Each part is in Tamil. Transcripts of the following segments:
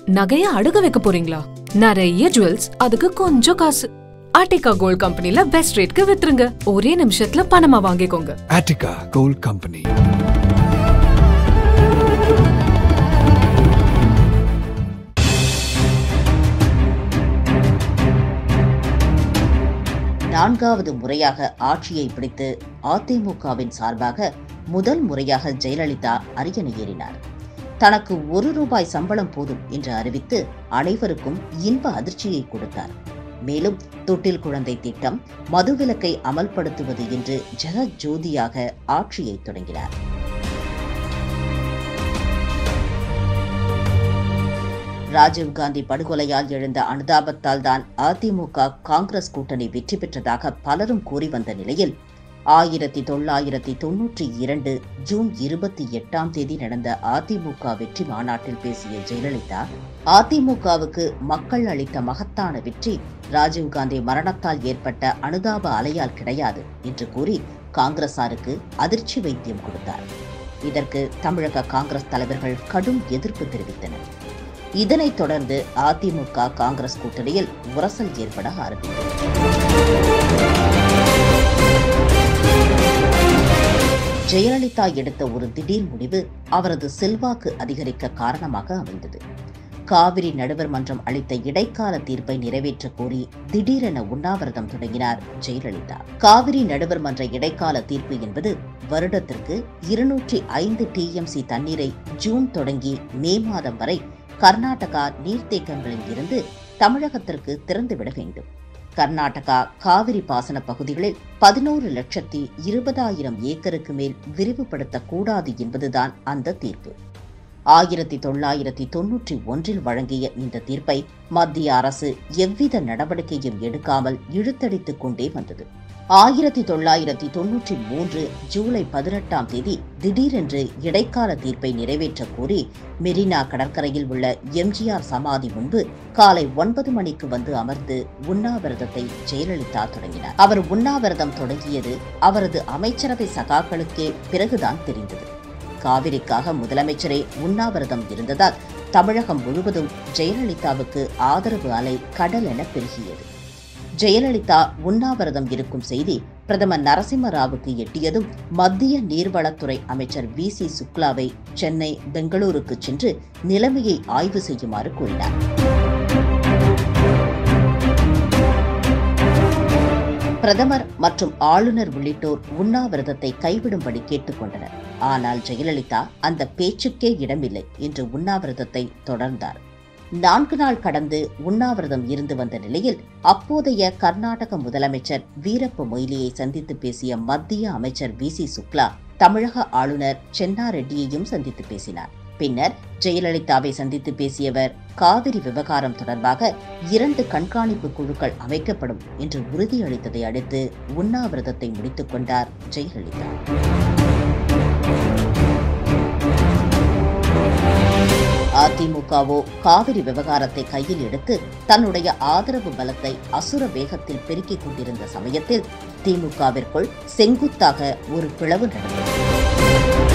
நகைய அடகு வைக்க போறீங்களா நிறைய ஜுவல்ஸ் அதுக்கு கொஞ்சம் காசு ஆர்டிகா கோல்ட் கம்பெனில பெஸ்ட் ரேட்க்கு வித்துருங்க ஒரே நிமிஷத்துல பணமா வாங்கிக்கோங்க Attica Gold Company. நான்காவது முறையாக ஆட்சியை பிடித்து அதிமுகவின் சார்பாக முதல் முறையாக ஜெயலலிதா அரியணை ஏறினார் தனக்கு ஒரு ரூபாய் சம்பளம் போதும் என்று அறிவித்து அனைவருக்கும் இன்ப அதிர்ச்சியை கொடுத்தார் மேலும் தொட்டில் குழந்தை திட்டம் மதுவிலக்கை அமல்படுத்துவது என்று ஜெகஜோதியாக ஆட்சியை தொடங்கினார் ராஜீவ்காந்தி படுகொலையால் எழுந்த அனுதாபத்தால் தான் அதிமுக காங்கிரஸ் கூட்டணி வெற்றி பெற்றதாக பலரும் கூறி வந்த நிலையில் ஆயிரத்தி தொள்ளாயிரத்தி தொன்னூற்றி இரண்டு ஜூன் இருபத்தி எட்டாம் தேதி நடந்த அதிமுக வெற்றி மாநாட்டில் பேசிய ஜெயலலிதா அதிமுகவுக்கு மக்கள் அளித்த மகத்தான வெற்றி ராஜீவ்காந்தி மரணத்தால் ஏற்பட்ட அனுதாப அலையால் கிடையாது என்று கூறி காங்கிரசாருக்கு அதிர்ச்சி வைத்தியம் கொடுத்தார் இதற்கு தமிழக காங்கிரஸ் தலைவர்கள் கடும் எதிர்ப்பு தெரிவித்தனர் இதனைத் தொடர்ந்து அதிமுக காங்கிரஸ் கூட்டணியில் உரசல் ஏற்பட ஆரம்பித்தது ஜெயலலிதா எடுத்த ஒரு திடீர் முடிவு அவரது செல்வாக்கு அதிகரிக்க காரணமாக அமைந்தது காவிரி நடுவர் மன்றம் அளித்த இடைக்கால தீர்ப்பை நிறைவேற்ற கோரி திடீரென உண்ணாவிரதம் தொடங்கினார் ஜெயலலிதா காவிரி நடுவர் மன்ற இடைக்கால தீர்ப்பு என்பது வருடத்திற்கு இருநூற்றி ஐந்து டிஎம்சி தண்ணீரை ஜூன் தொடங்கி மே மாதம் வரை கர்நாடகா நீர்த்தேக்கங்களில் இருந்து தமிழகத்திற்கு திறந்துவிட வேண்டும் கர்நாடகா காவிரி பாசன பகுதிகளில் பதினோரு லட்சத்தி இருபதாயிரம் ஏக்கருக்கு மேல் விரிவுபடுத்தக்கூடாது என்பதுதான் அந்த தீர்ப்பு ஆயிரத்தி தொள்ளாயிரத்தி தொன்னூற்றி ஒன்றில் வழங்கிய இந்த தீர்ப்பை மத்திய அரசு எவ்வித நடவடிக்கையும் எடுக்காமல் இழுத்தடித்துக் கொண்டே வந்தது ஆயிரத்தி தொள்ளாயிரத்தி தொன்னூற்றி மூன்று ஜூலை பதினெட்டாம் தேதி திடீரென்று இடைக்கால தீர்ப்பை நிறைவேற்ற கோரி மெரினா கடற்கரையில் உள்ள எம்ஜிஆர் சமாதி முன்பு காலை ஒன்பது மணிக்கு வந்து அமர்ந்து உண்ணாவிரதத்தை ஜெயலலிதா தொடங்கினார் அவர் உண்ணாவிரதம் தொடங்கியது அவரது அமைச்சரவை சகாக்களுக்கே பிறகுதான் தெரிந்தது காவிரிக்காக முதலமைச்சரே உண்ணாவிரதம் இருந்ததால் தமிழகம் முழுவதும் ஜெயலலிதாவுக்கு ஆதரவு அலை கடல் என பெருகியது ஜெயலலிதா உண்ணாவிரதம் இருக்கும் செய்தி பிரதமர் நரசிம்மராவுக்கு எட்டியதும் மத்திய நீர்வளத்துறை அமைச்சர் வி சி சுக்லாவை சென்னை பெங்களூருக்கு சென்று நிலைமையை ஆய்வு செய்யுமாறு கூறினார் பிரதமர் மற்றும் ஆளுநர் உள்ளிட்டோர் உண்ணாவிரதத்தை கைவிடும்படி கேட்டுக்கொண்டனர் ஆனால் ஜெயலலிதா அந்த பேச்சுக்கே இடமில்லை என்று உண்ணாவிரதத்தை தொடர்ந்தார் நான்கு நாள் கடந்து உண்ணாவிரதம் இருந்து வந்த நிலையில் அப்போதைய கர்நாடக முதலமைச்சர் வீரப்ப மொய்லியை சந்தித்து பேசிய மத்திய அமைச்சர் வி சி சுக்லா தமிழக ஆளுநர் சென்னாரெட்டியையும் சந்தித்து பேசினார் பின்னர் ஜெயலலிதாவை சந்தித்து பேசியவர் காவிரி விவகாரம் தொடர்பாக இரண்டு கண்காணிப்பு குழுக்கள் அமைக்கப்படும் என்று உறுதியளித்ததை அடுத்து உண்ணாவிரதத்தை முடித்துக் கொண்டார் ஜெயலலிதா அதிமுகவோ காவிரி விவகாரத்தை கையில் எடுத்து தன்னுடைய ஆதரவு பலத்தை அசுர வேகத்தில் பெருக்கிக் கொண்டிருந்த சமயத்தில் திமுகவிற்குள் செங்குத்தாக ஒரு பிளவு நடந்தது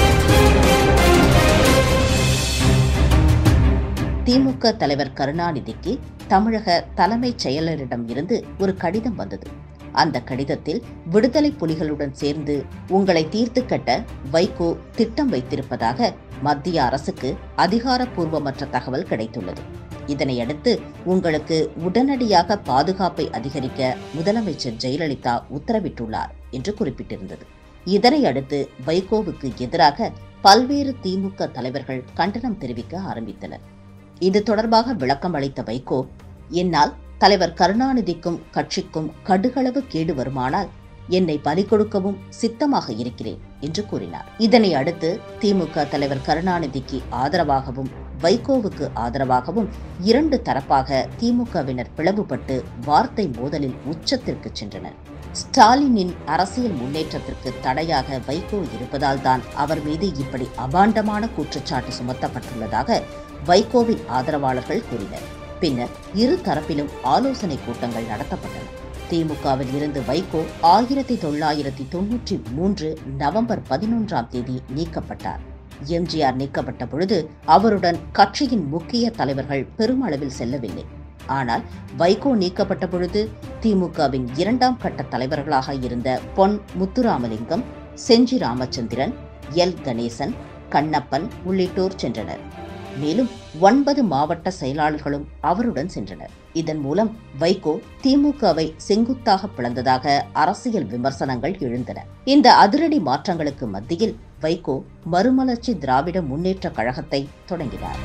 திமுக தலைவர் கருணாநிதிக்கு தமிழக தலைமைச் செயலரிடம் இருந்து ஒரு கடிதம் வந்தது அந்த கடிதத்தில் விடுதலை புலிகளுடன் சேர்ந்து உங்களை தீர்த்து கட்ட வைகோ திட்டம் வைத்திருப்பதாக மத்திய அரசுக்கு அதிகாரப்பூர்வமற்ற தகவல் கிடைத்துள்ளது இதனையடுத்து உங்களுக்கு உடனடியாக பாதுகாப்பை அதிகரிக்க முதலமைச்சர் ஜெயலலிதா உத்தரவிட்டுள்ளார் என்று குறிப்பிட்டிருந்தது இதனை அடுத்து வைகோவுக்கு எதிராக பல்வேறு திமுக தலைவர்கள் கண்டனம் தெரிவிக்க ஆரம்பித்தனர் இது தொடர்பாக விளக்கம் அளித்த வைகோ என்னால் தலைவர் கருணாநிதிக்கும் கட்சிக்கும் கடுகளவு கேடு வருமானால் என்னை பலி கொடுக்கவும் சித்தமாக இருக்கிறேன் என்று கூறினார் இதனை அடுத்து திமுக தலைவர் கருணாநிதிக்கு ஆதரவாகவும் வைகோவுக்கு ஆதரவாகவும் இரண்டு தரப்பாக திமுகவினர் பிளவுபட்டு வார்த்தை மோதலில் உச்சத்திற்கு சென்றனர் ஸ்டாலினின் அரசியல் முன்னேற்றத்திற்கு தடையாக வைகோ இருப்பதால் தான் அவர் மீது இப்படி அபாண்டமான குற்றச்சாட்டு சுமத்தப்பட்டுள்ளதாக வைகோவின் ஆதரவாளர்கள் கூறினர் பின்னர் இரு தரப்பிலும் ஆலோசனை கூட்டங்கள் நடத்தப்பட்டன திமுகவில் இருந்து வைகோ ஆயிரத்தி தொள்ளாயிரத்தி தொன்னூற்றி மூன்று நவம்பர் பதினொன்றாம் தேதி நீக்கப்பட்டார் எம்ஜிஆர் நீக்கப்பட்ட பொழுது அவருடன் கட்சியின் முக்கிய தலைவர்கள் பெருமளவில் செல்லவில்லை ஆனால் வைகோ நீக்கப்பட்ட பொழுது திமுகவின் இரண்டாம் கட்ட தலைவர்களாக இருந்த பொன் முத்துராமலிங்கம் செஞ்சி ராமச்சந்திரன் எல் கணேசன் கண்ணப்பன் உள்ளிட்டோர் சென்றனர் மேலும் ஒன்பது மாவட்ட செயலாளர்களும் அவருடன் சென்றனர் இதன் மூலம் வைகோ திமுகவை செங்குத்தாக பிளந்ததாக அரசியல் விமர்சனங்கள் எழுந்தன இந்த அதிரடி மாற்றங்களுக்கு மத்தியில் வைகோ மறுமலர்ச்சி திராவிட முன்னேற்ற கழகத்தை தொடங்கினார்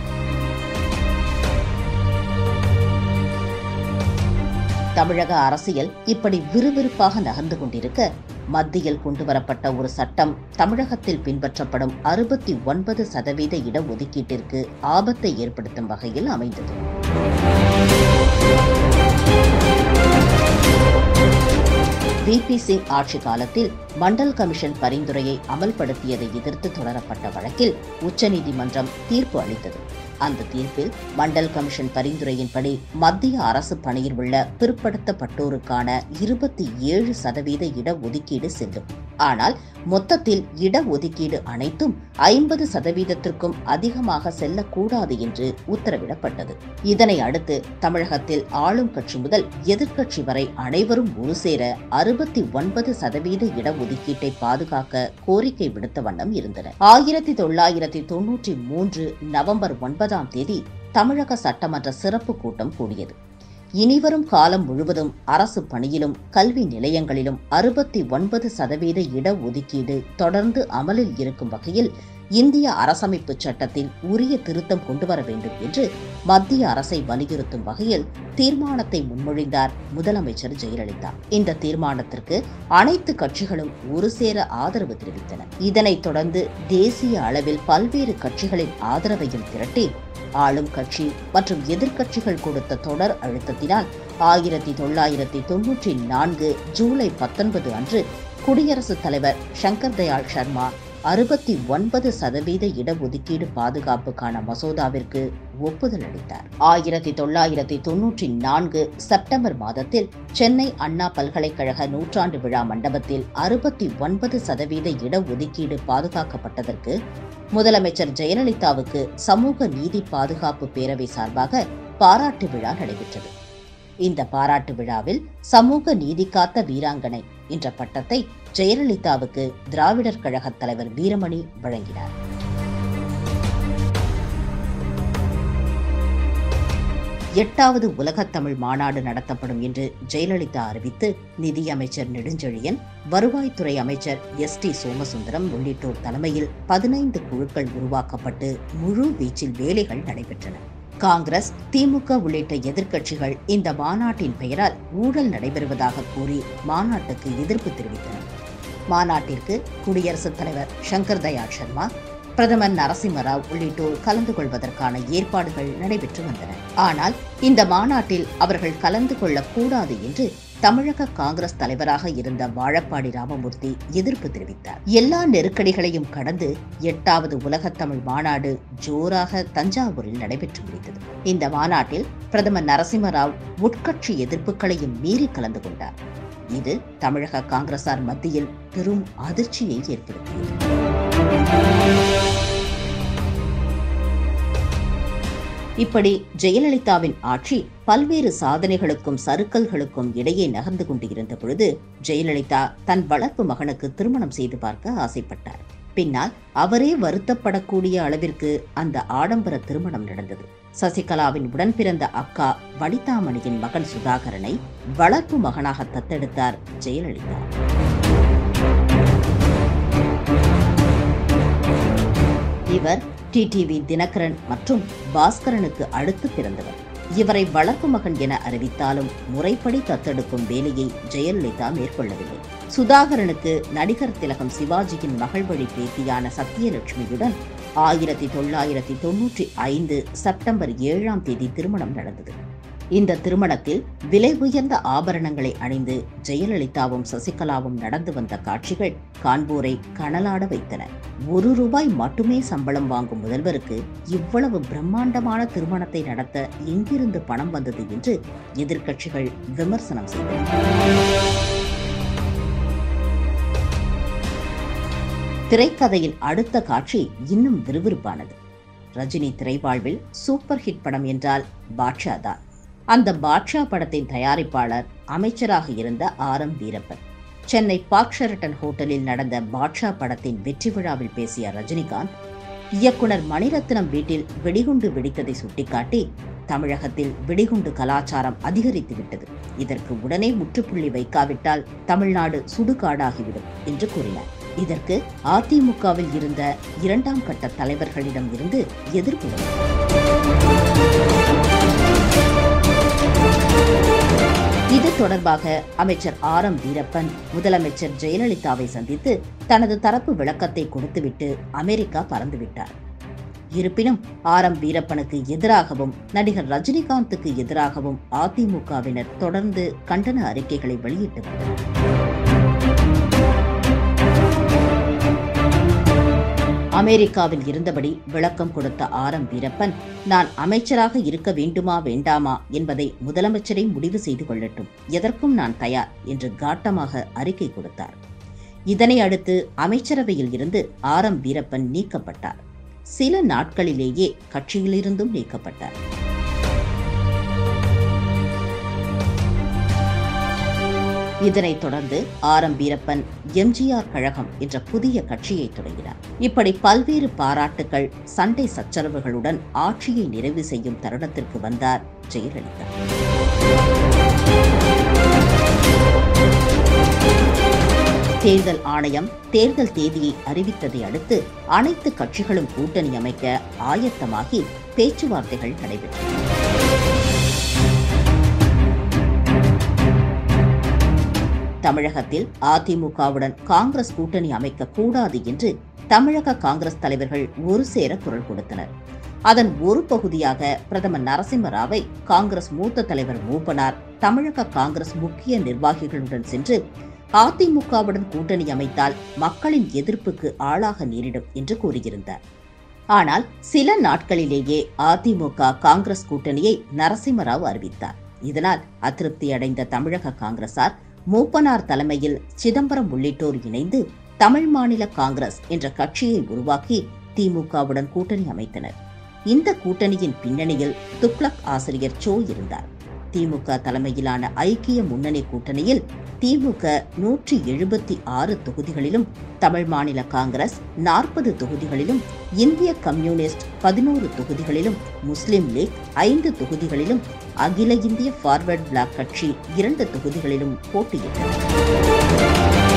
தமிழக அரசியல் இப்படி விறுவிறுப்பாக நகர்ந்து கொண்டிருக்க மத்தியில் கொண்டுவரப்பட்ட ஒரு சட்டம் தமிழகத்தில் பின்பற்றப்படும் அறுபத்தி ஒன்பது சதவீத இடஒதுக்கீட்டிற்கு ஆபத்தை ஏற்படுத்தும் வகையில் அமைந்தது விபி சிங் ஆட்சி காலத்தில் மண்டல் கமிஷன் பரிந்துரையை அமல்படுத்தியதை எதிர்த்து தொடரப்பட்ட வழக்கில் உச்சநீதிமன்றம் தீர்ப்பு அளித்தது அந்த தீர்ப்பில் மண்டல் கமிஷன் பரிந்துரையின்படி மத்திய அரசு பணியில் உள்ள பிற்படுத்தப்பட்டோருக்கான இருபத்தி ஏழு சதவீத இடஒதுக்கீடு செல்லும் ஆனால் மொத்தத்தில் இடஒதுக்கீடு அனைத்தும் ஐம்பது சதவீதத்திற்கும் அதிகமாக செல்லக்கூடாது என்று உத்தரவிடப்பட்டது இதனை அடுத்து தமிழகத்தில் ஆளும் கட்சி முதல் எதிர்க்கட்சி வரை அனைவரும் ஒரு சேர அறுபத்தி ஒன்பது சதவீத இடஒதுக்கீட்டை பாதுகாக்க கோரிக்கை விடுத்த வண்ணம் இருந்தனர் ஆயிரத்தி தொள்ளாயிரத்தி தொன்னூற்றி மூன்று நவம்பர் ஒன்பதாம் தேதி தமிழக சட்டமன்ற சிறப்பு கூட்டம் கூடியது இனிவரும் காலம் முழுவதும் அரசு பணியிலும் கல்வி நிலையங்களிலும் அறுபத்தி ஒன்பது சதவீத இடஒதுக்கீடு தொடர்ந்து அமலில் இருக்கும் வகையில் இந்திய அரசமைப்பு சட்டத்தில் உரிய திருத்தம் கொண்டுவர வேண்டும் என்று மத்திய அரசை வலியுறுத்தும் வகையில் தீர்மானத்தை முன்மொழிந்தார் முதலமைச்சர் ஜெயலலிதா இந்த தீர்மானத்திற்கு அனைத்து கட்சிகளும் ஒரு சேர ஆதரவு தெரிவித்தன இதனைத் தொடர்ந்து தேசிய அளவில் பல்வேறு கட்சிகளின் ஆதரவையும் திரட்டி ஆளும் கட்சி மற்றும் எதிர்க்கட்சிகள் கொடுத்த தொடர் அழுத்தத்தினால் ஆயிரத்தி தொள்ளாயிரத்தி தொன்னூற்றி நான்கு ஜூலை பத்தொன்பது அன்று குடியரசுத் தலைவர் சங்கர் தயாள் சர்மா அறுபத்தி ஒன்பது சதவீத இடஒதுக்கீடு பாதுகாப்புக்கான மசோதாவிற்கு ஒப்புதல் அளித்தார் ஆயிரத்தி தொள்ளாயிரத்தி தொன்னூற்றி நான்கு செப்டம்பர் மாதத்தில் சென்னை அண்ணா பல்கலைக்கழக நூற்றாண்டு விழா மண்டபத்தில் அறுபத்தி ஒன்பது சதவீத இடஒதுக்கீடு பாதுகாக்கப்பட்டதற்கு முதலமைச்சர் ஜெயலலிதாவுக்கு சமூக நீதி பாதுகாப்பு பேரவை சார்பாக பாராட்டு விழா நடைபெற்றது இந்த பாராட்டு விழாவில் சமூக நீதி காத்த வீராங்கனை என்ற பட்டத்தை ஜெயலலிதாவுக்கு திராவிடர் கழக தலைவர் வீரமணி வழங்கினார் எட்டாவது உலகத் தமிழ் மாநாடு நடத்தப்படும் என்று ஜெயலலிதா அறிவித்து நிதியமைச்சர் நெடுஞ்செழியன் வருவாய்த்துறை அமைச்சர் எஸ் டி சோமசுந்தரம் உள்ளிட்டோர் தலைமையில் பதினைந்து குழுக்கள் உருவாக்கப்பட்டு முழு வீச்சில் வேலைகள் நடைபெற்றன காங்கிரஸ் திமுக உள்ளிட்ட எதிர்க்கட்சிகள் இந்த மாநாட்டின் பெயரால் ஊழல் நடைபெறுவதாக கூறி மாநாட்டுக்கு எதிர்ப்பு தெரிவித்தனர் மாநாட்டிற்கு குடியரசுத் தலைவர் சங்கர் தயாள் சர்மா பிரதமர் நரசிம்மராவ் உள்ளிட்டோர் கலந்து கொள்வதற்கான ஏற்பாடுகள் நடைபெற்று வந்தன ஆனால் இந்த மாநாட்டில் அவர்கள் கலந்து கொள்ளக்கூடாது என்று தமிழக காங்கிரஸ் தலைவராக இருந்த வாழப்பாடி ராமமூர்த்தி எதிர்ப்பு தெரிவித்தார் எல்லா நெருக்கடிகளையும் கடந்து எட்டாவது உலகத் தமிழ் மாநாடு ஜோராக தஞ்சாவூரில் நடைபெற்று முடித்தது இந்த மாநாட்டில் பிரதமர் நரசிம்மராவ் உட்கட்சி எதிர்ப்புகளையும் மீறி கலந்து கொண்டார் இது தமிழக காங்கிரசார் மத்தியில் பெரும் அதிர்ச்சியை ஏற்படுத்தியது இப்படி ஜெயலலிதாவின் ஆட்சி பல்வேறு சாதனைகளுக்கும் சறுக்கல்களுக்கும் இடையே நகர்ந்து கொண்டு இருந்த பொழுது ஜெயலலிதா தன் வளர்ப்பு மகனுக்கு திருமணம் செய்து பார்க்க ஆசைப்பட்டார் பின்னால் அவரே வருத்தப்படக்கூடிய அளவிற்கு அந்த ஆடம்பர திருமணம் நடந்தது சசிகலாவின் உடன் பிறந்த அக்கா வனிதாமணியின் மகன் சுதாகரனை வளர்ப்பு மகனாக தத்தெடுத்தார் ஜெயலலிதா இவர் டிடிவி தினகரன் மற்றும் பாஸ்கரனுக்கு அடுத்து பிறந்தவர் இவரை வளர்ப்பு மகன் என அறிவித்தாலும் முறைப்படி தத்தெடுக்கும் வேலையை ஜெயலலிதா மேற்கொள்ளவில்லை சுதாகரனுக்கு நடிகர் திலகம் சிவாஜியின் மகள் வழி பேத்தியான சத்யலட்சுமியுடன் ஆயிரத்தி தொள்ளாயிரத்தி தொன்னூற்றி ஐந்து செப்டம்பர் ஏழாம் தேதி திருமணம் நடந்தது இந்த திருமணத்தில் விலை உயர்ந்த ஆபரணங்களை அணிந்து ஜெயலலிதாவும் சசிகலாவும் நடந்து வந்த காட்சிகள் காண்போரை கனலாட வைத்தன ஒரு ரூபாய் மட்டுமே சம்பளம் வாங்கும் முதல்வருக்கு இவ்வளவு பிரம்மாண்டமான திருமணத்தை நடத்த எங்கிருந்து பணம் வந்தது என்று எதிர்க்கட்சிகள் விமர்சனம் செய்தன. திரைக்கதையின் அடுத்த காட்சி இன்னும் விறுவிறுப்பானது ரஜினி திரைவாழ்வில் சூப்பர் ஹிட் படம் என்றால் பாட்ஷா தான் அந்த பாட்ஷா படத்தின் தயாரிப்பாளர் அமைச்சராக இருந்த R M Veerappan Chennai park Sheraton ஹோட்டலில் நடந்த பாட்ஷா படத்தின் வெற்றி விழாவில் பேசிய ரஜினிகாந்த் இயக்குனர் மணிரத்னம் வீட்டில் வெடிகுண்டு வெடித்ததை சுட்டிக்காட்டி தமிழகத்தில் வெடிகுண்டு கலாச்சாரம் அதிகரித்து விட்டது இதற்கு உடனே முற்றுப்புள்ளி வைக்காவிட்டால் தமிழ்நாடு சுடுகாடாகிவிடும் என்று கூறினார் இதற்கு அதிமுகவில் இருந்த இரண்டாம் கட்ட தலைவர்களிடம் இருந்து எதிர்ப்பு வந்தது இது தொடர்பாக அமைச்சர் ஆர் எம் வீரப்பன் முதலமைச்சர் ஜெயலலிதாவை சந்தித்து தனது தரப்பு விளக்கத்தை கொடுத்துவிட்டு அமெரிக்கா பறந்துவிட்டார் இருப்பினும் ஆர் எம் வீரப்பனுக்கு எதிராகவும் நடிகர் ரஜினிகாந்துக்கு எதிராகவும் அதிமுகவினர் தொடர்ந்து கண்டன அறிக்கைகளை வெளியிட்டு வந்தனர் அமெரிக்காவில் இருந்தபடி விளக்கம் கொடுத்த ஆர் எம் வீரப்பன் நான் அமைச்சராக இருக்க வேண்டுமா வேண்டாமா என்பதை முதலமைச்சரை முடிவு செய்து கொள்ளட்டும் எதற்கும் நான் தயார் என்று காட்டமாக அறிக்கை கொடுத்தார் இதனை அடுத்து அமைச்சரவையில் இருந்து ஆர் எம் வீரப்பன் நீக்கப்பட்டார் சில நாட்களிலேயே கட்சியிலிருந்தும் நீக்கப்பட்டார் இதனைத் தொடர்ந்து ஆர் எம் வீரப்பன் எம்ஜிஆர் கழகம் என்ற புதிய கட்சியை தொடங்கினார் இப்படி பல்வேறு பாராட்டுகள் சண்டை சச்சரவுகளுடன் ஆட்சியை நிறைவு செய்யும் தருணத்திற்கு வந்தார் ஜெயலலிதா தேர்தல் ஆணையம் தேர்தல் தேதியை அறிவித்ததை அடுத்து அனைத்து கட்சிகளும் கூட்டணி அமைக்க ஆயத்தமாகி பேச்சுவார்த்தைகள் நடைபெற்றன தமிழகத்தில் அதிமுகவுடன் காங்கிரஸ் கூட்டணி அமைக்க கூடாது என்று தமிழக காங்கிரஸ் தலைவர்கள் ஒரு சேர குரல் கொடுத்தனர் அதன் ஒரு பகுதியாக பிரதமர் நரசிம்மராவை காங்கிரஸ் மூத்த தலைவர் மூப்பனார் தமிழக காங்கிரஸ் முக்கிய நிர்வாகிகளுடன் சென்று அதிமுகவுடன் கூட்டணி அமைத்தால் மக்களின் எதிர்ப்புக்கு ஆளாக நேரிடும் என்று கூறியிருந்தார் ஆனால் சில நாட்களிலேயே அதிமுக காங்கிரஸ் கூட்டணியை நரசிம்மராவ் அறிவித்தார் இதனால் அதிருப்தி அடைந்த தமிழக காங்கிரசார் மூப்பனார் தலைமையில் சிதம்பரம் உள்ளிட்டோர் இணைந்து தமிழ் மாநில காங்கிரஸ் என்ற கட்சியை உருவாக்கி திமுகவுடன் கூட்டணி அமைத்தனர் இந்த கூட்டணியின் பின்னணியில் துக்ளக் ஆசிரியர் சோ இருந்தார் திமுக தலைமையிலான ஐக்கிய முன்னணி கூட்டணியில் திமுக நூற்றி எழுபத்தி ஆறு தொகுதிகளிலும் தமிழ் மாநில காங்கிரஸ் நாற்பது தொகுதிகளிலும் இந்திய கம்யூனிஸ்ட் பதினோரு தொகுதிகளிலும் முஸ்லிம் லீக் ஐந்து தொகுதிகளிலும் அகில இந்திய ஃபார்வர்ட் பிளாக் கட்சி இரண்டு தொகுதிகளிலும் போட்டியிட்டன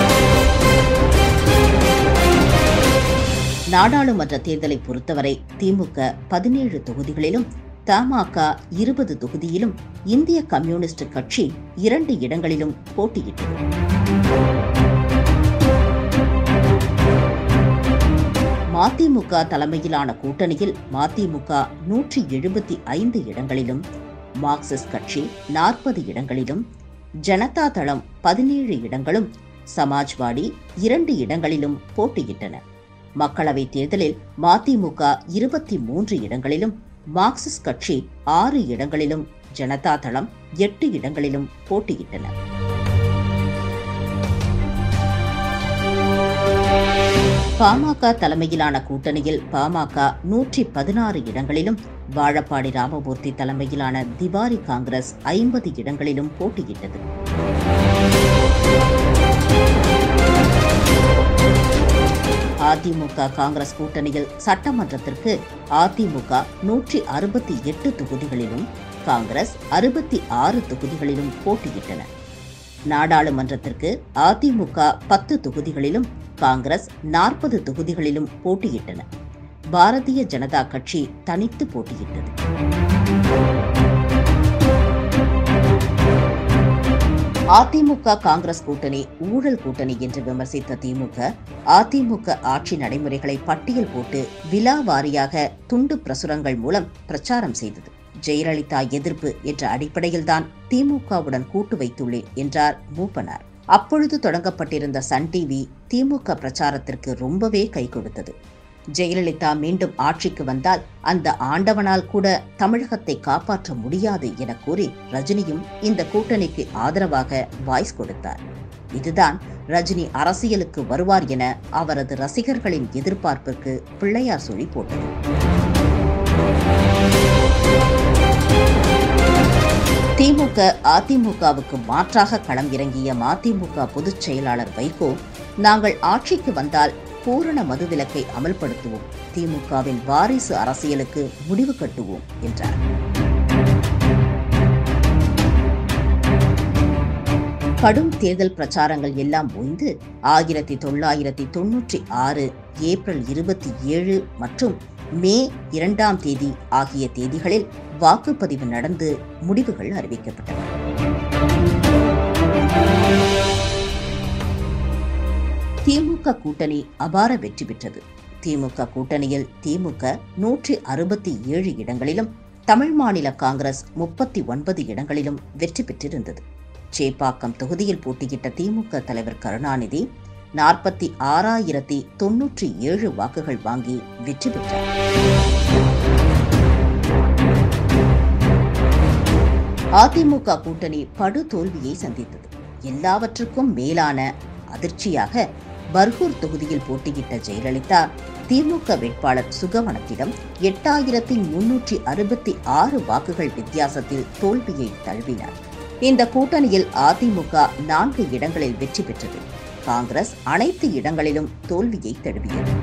நாடாளுமன்ற தேர்தலை பொறுத்தவரை திமுக பதினேழு தொகுதிகளிலும் தமாக இருபது தொகுதியிலும் இந்திய கம்யூனிஸ்ட் கட்சி இரண்டு இடங்களிலும் போட்டியிட்டது மதிமுக தலைமையிலான கூட்டணியில் மதிமுக நூற்றி எழுபத்தி ஐந்து இடங்களிலும் மார்க்சிஸ்ட் கட்சி நாற்பது இடங்களிலும் ஜனதா தளம் பதினேழு இடங்களும் சமாஜ்வாடி இரண்டு இடங்களிலும் போட்டியிட்டன மக்களவைத் தேர்தலில் மதிமுக இருபத்தி மூன்று இடங்களிலும் மார்க்சிஸ்ட் கட்சி ஆறு இடங்களிலும் ஜனதா தளம் எட்டு இடங்களிலும் போட்டியிட்டன பாமக தலைமையிலான கூட்டணியில் பாமக நூற்றி பதினாறு இடங்களிலும் வாழப்பாடி ராமமூர்த்தி தலைமையிலான திவாரி காங்கிரஸ் ஐம்பது இடங்களிலும் போட்டியிட்டது அதிமுக காங்கிரஸ் கூட்டணியில் சட்டமன்றத்திற்கு அதிமுக நூற்றி அறுபத்தி எட்டு தொகுதிகளிலும் காங்கிரஸ் அறுபத்தி ஆறு தொகுதிகளிலும் போட்டியிட்டன நாடாளுமன்றத்திற்கு அதிமுக பத்து தொகுதிகளிலும் காங்கிரஸ் நாற்பது தொகுதிகளிலும் போட்டியிட்டன பாரதிய ஜனதா கட்சி தனித்து போட்டியிட்டது அதிமுக காங்கிரஸ் கூட்டணி ஊழல் கூட்டணி என்று விமர்சித்த திமுக அதிமுக ஆட்சி நடைமுறைகளை பட்டியல் போட்டு விழா வாரியாக துண்டு பிரசுரங்கள் மூலம் பிரச்சாரம் செய்தது ஜெயலலிதா எதிர்ப்பு என்ற அடிப்படையில்தான் திமுகவுடன் கூட்டு வைத்துள்ளேன் என்றார் மூப்பனார் அப்பொழுது தொடங்கப்பட்டிருந்த சன் டிவி திமுக பிரச்சாரத்திற்கு ரொம்பவே கை கொடுத்தது ஜெயலலிதா மீண்டும் ஆட்சிக்கு வந்தால் அந்த ஆண்டவனால் கூட தமிழகத்தை காப்பாற்ற முடியாது என கூறி ரஜினியும் இந்த கூட்டணிக்கு ஆதரவாக வாய்ஸ் கொடுத்தார் இதுதான் ரஜினி அரசியலுக்கு வருவார் என அவரது ரசிகர்களின் எதிர்பார்ப்புக்கு பிள்ளையார் சுழி போட்டது திமுக அதிமுகவுக்கு மாற்றாக களம் இறங்கிய மதிமுக பொதுச் செயலாளர் வைகோ நாங்கள் ஆட்சிக்கு வந்தால் பூரண மதுவிலக்கை அமல்படுத்துவோம் திமுகவின் வாரிசு அரசியலுக்கு முடிவு கட்டுவோம் என்றார் கடும் தேர்தல் பிரச்சாரங்கள் எல்லாம் ஓய்ந்து ஆயிரத்தி தொள்ளாயிரத்தி தொன்னூற்றி ஆறு ஏப்ரல் இருபத்தி ஏழு மற்றும் மே இரண்டாம் தேதி ஆகிய தேதிகளில் வாக்குப்பதிவு நடந்து முடிவுகள் அறிவிக்கப்பட்டன திமுக கூட்டணி அபார வெற்றி பெற்றது திமுக கூட்டணியில் திமுக நூற்றி அறுபத்தி ஏழு இடங்களிலும் தமிழ் மாநில காங்கிரஸ் முப்பத்தி ஒன்பது இடங்களிலும் வெற்றி பெற்றிருந்தது சேப்பாக்கம் தொகுதியில் போட்டியிட்ட திமுக தலைவர் கருணாநிதி நாற்பத்தி ஆறாயிரத்தி தொன்னூற்றி ஏழு வாக்குகள் வாங்கி வெற்றி பெற்றார் அதிமுக கூட்டணி படு தோல்வியை சந்தித்தது எல்லாவற்றுக்கும் மேலான அதிர்ச்சியாக பர்கூர் தொகுதியில் போட்டியிட்ட ஜெயலலிதா திமுக வேட்பாளர் சுகவனத்திடம் எட்டாயிரத்தி முன்னூற்றி அறுபத்தி ஆறு வாக்குகள் வித்தியாசத்தில் தோல்வியை தழுவினார் இந்த கூட்டணியில் அதிமுக நான்கு இடங்களில் வெற்றி பெற்றது காங்கிரஸ் அனைத்து இடங்களிலும் தோல்வியை தழுவியது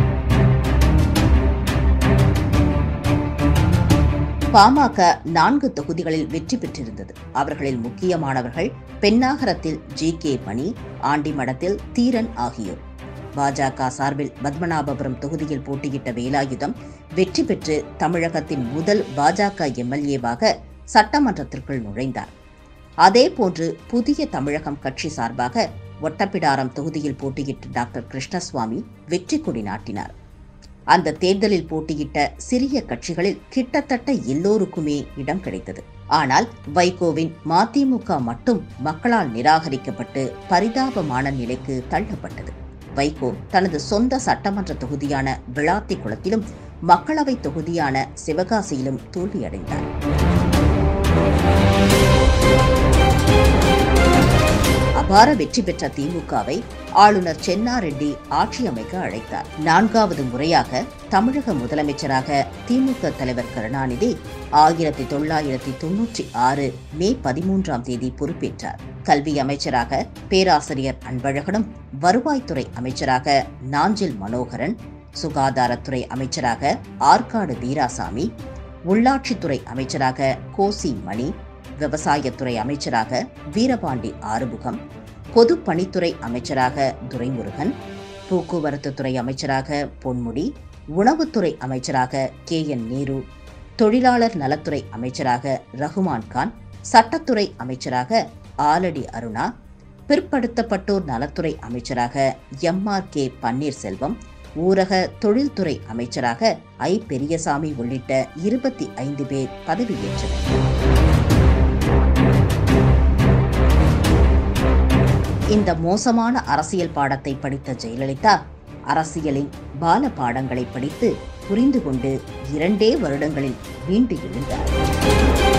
பாமக நான்கு தொகுதிகளில் வெற்றி பெற்றிருந்தது அவர்களில் முக்கியமானவர்கள் பெண்ணாகரத்தில் ஜி கே மணி ஆண்டிமடத்தில் தீரன் ஆகியோர் பாஜக சார்பில் பத்மநாபபுரம் தொகுதியில் போட்டியிட்ட வேலாயுதம் வெற்றி பெற்று தமிழகத்தின் முதல் பாஜக எம்எல்ஏவாக சட்டமன்றத்திற்குள் நுழைந்தார் அதேபோன்று புதிய தமிழகம் கட்சி சார்பாக ஒட்டப்பிடாரம் தொகுதியில் போட்டியிட்ட டாக்டர் கிருஷ்ணசுவாமி வெற்றி கொடி நாட்டினார் அந்த தேர்தலில் போட்டியிட்ட சிறிய கட்சிகளில் கிட்டத்தட்ட எல்லோருக்குமே இடம் கிடைத்தது ஆனால் வைகோவின் மதிமுக மட்டும் மக்களால் நிராகரிக்கப்பட்டு பரிதாபமான நிலைக்கு தள்ளப்பட்டது வைகோ தனது சொந்த சட்டமன்ற தொகுதியான விளாத்தி குளத்திலும் மக்களவை தொகுதியான சிவகாசியிலும் தோல்வியடைந்தார் அபார வெற்றி பெற்ற திமுகவை ஆளுநர் சென்னாரெட்டி ஆட்சி அமைக்க அழைத்தார் நான்காவது முறையாக தமிழக முதலமைச்சராக திமுக தலைவர் கருணாநிதி ஆயிரத்தி தொள்ளாயிரத்தி தொன்னூற்றி ஆறு மே பதிமூன்றாம் தேதி பொறுப்பேற்றார் கல்வி அமைச்சராக பேராசிரியர் அன்பழகனும் வருவாய்த்துறை அமைச்சராக நாஞ்சில் மனோகரன் சுகாதாரத்துறை அமைச்சராக ஆற்காடு வீராசாமி உள்ளாட்சித்துறை அமைச்சராக கோசி மணி விவசாயத்துறை அமைச்சராக வீரபாண்டி ஆறுமுகம் பொதுப்பணித்துறை அமைச்சராக துரைமுருகன் போக்குவரத்து துறை அமைச்சராக பொன்முடி உணவுத்துறை அமைச்சராக கே என் நேரு தொழிலாளர் நலத்துறை அமைச்சராக ரகுமான் கான் சட்டத்துறை அமைச்சராக ஆலடி அருணா பிற்படுத்தப்பட்டோர் நலத்துறை அமைச்சராக எம் ஆர் கே பன்னீர்செல்வம் ஊரக தொழில்துறை அமைச்சராக ஐ பெரியசாமி உள்ளிட்ட இருபத்தி ஐந்து பேர் பதவியேற்றனர் இந்த மோசமான அரசியல் பாடத்தை படித்த ஜெயலலிதா அரசியலின் பால பாடங்களை படித்து புரிந்து கொண்டு இரண்டே வருடங்களில் மீண்டு எழுந்தார்